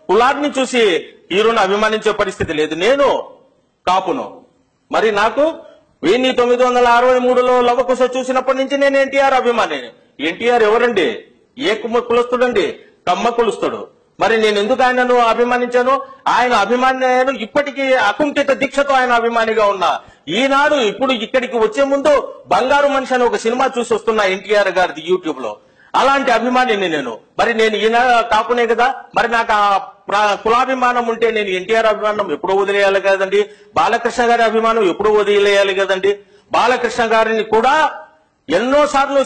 కులాన్ని చూసి హీరోను అభిమానించే పరిస్థితి లేదు నేను కాపును మరి నాకు వెయ్యి తొమ్మిది వందల అరవై మూడులో లవకుశ చూసినప్పటి నుంచి నేను ఎన్టీఆర్ అభిమాని ఎన్టీఆర్ ఎవరండి ఏ కుమ్మ కులస్తుడండి కమ్మ కులుస్తుడు మరి నేను ఎందుకు ఆయనను అభిమానించాను ఆయన అభిమాని ఇప్పటికీ అకుంఠిత దీక్షతో ఆయన అభిమానిగా ఉన్నా ఈనాడు ఇప్పుడు ఇక్కడికి వచ్చే ముందు బంగారు మనిషి అని ఒక సినిమా చూసి వస్తున్నా ఎన్టీఆర్ గారిది యూట్యూబ్ లో అలాంటి అభిమానిని నేను మరి నేను ఈయన కాపునే కదా మరి నాకు ఆ ప్ర- కులాభిమానం ఉంటే నేను ఎన్టీఆర్ అభిమానం ఎప్పుడో వదిలేయాలి కదండి బాలకృష్ణ గారి అభిమానం ఎప్పుడో వదిలేయాలి కదండి బాలకృష్ణ గారిని కూడా ఎన్నో సార్లు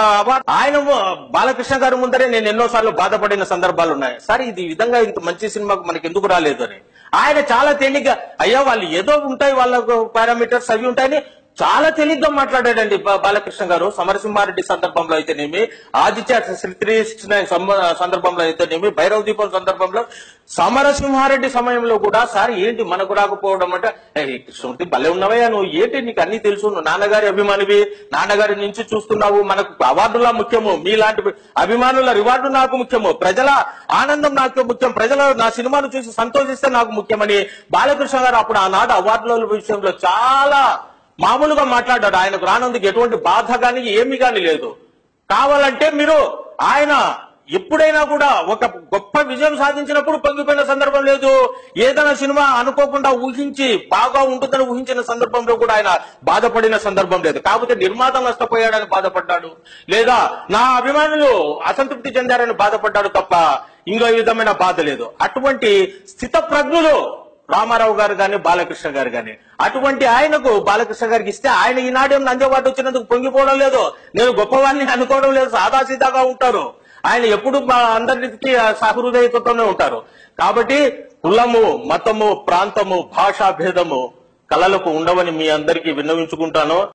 ఆయన బాలకృష్ణ గారి ముందరే నేను ఎన్నో సార్లు బాధపడిన సందర్భాలు ఉన్నాయి సరే ఇది ఈ విధంగా ఇంత మంచి సినిమాకు మనకి ఎందుకు రాలేదు అని ఆయన చాలా తేలిగ్గా అయ్యా వాళ్ళు ఏదో ఉంటాయి వాళ్ళకు పారామీటర్స్ అవి ఉంటాయని చాలా తేలిగ్గా మాట్లాడాడండి బా- బాలకృష్ణ గారు సమరసింహారెడ్డి సందర్భంలో అయితేనేమి ఆదిత్య త్రీ సిక్స్ నైన్ సందర్భంలో అయితేనేమి భైరవ దీపం సందర్భంలో సమరసింహారెడ్డి సమయంలో కూడా సార్ ఏంటి మనకు రాకపోవడం అంటే "ఏయ్, కృష్ణమూర్తి భలే ఉన్నవయ్యా నువ్వు ఏంటి నీకు అన్ని తెలుసు నువ్వు నాన్నగారి అభిమానివి నాన్నగారి నుంచి చూస్తున్నావు మనకు అవార్డులా ముఖ్యము మీలాంటి అభిమానుల రివార్డు నాకు ముఖ్యము ప్రజల ఆనందం నాకు ముఖ్యం ప్రజల నా సినిమాను చూసి సంతోషిస్తే నాకు ముఖ్యమని బాలకృష్ణ గారు అప్పుడు ఆనాడు అవార్డుల విషయంలో చాలా మామూలుగా మాట్లాడాడు ఆయనకు రానందుకు ఎటువంటి బాధ గాని ఏమీ గాని లేదు కావాలంటే మీరు ఆయన ఎప్పుడైనా కూడా ఒక గొప్ప విజయం సాధించినప్పుడు పొంగిపోయిన సందర్భం లేదు ఏదైనా సినిమా అనుకోకుండా ఊహించి బాగా ఉంటుందని ఊహించిన సందర్భంలో కూడా ఆయన బాధపడిన సందర్భం లేదు కాకపోతే నిర్మాత నష్టపోయాడని బాధపడ్డాడు లేదా నా అభిమానులు అసంతృప్తి చెందారని బాధపడ్డాడు తప్ప ఇంకో విధమైన బాధ లేదు అటువంటి స్థిత ప్రజ్ఞులు రామారావు గారు గాని బాలకృష్ణ గారు గాని అటువంటి ఆయనకు బాలకృష్ణ గారికి ఇస్తే ఆయన ఈనాడేం నంది అవార్డు వచ్చినందుకు పొంగిపోవడం లేదు నేను గొప్పవాడిని అనుకోవడం లేదు సాదాసీదాగా ఉంటారు ఆయన ఎప్పుడు మా అందరికి సహృదయతతోనే ఉంటారు కాబట్టి కులము మతము ప్రాంతము భాషా భేదము కళలకు ఉండవని మీ అందరికీ విన్నవించుకుంటాను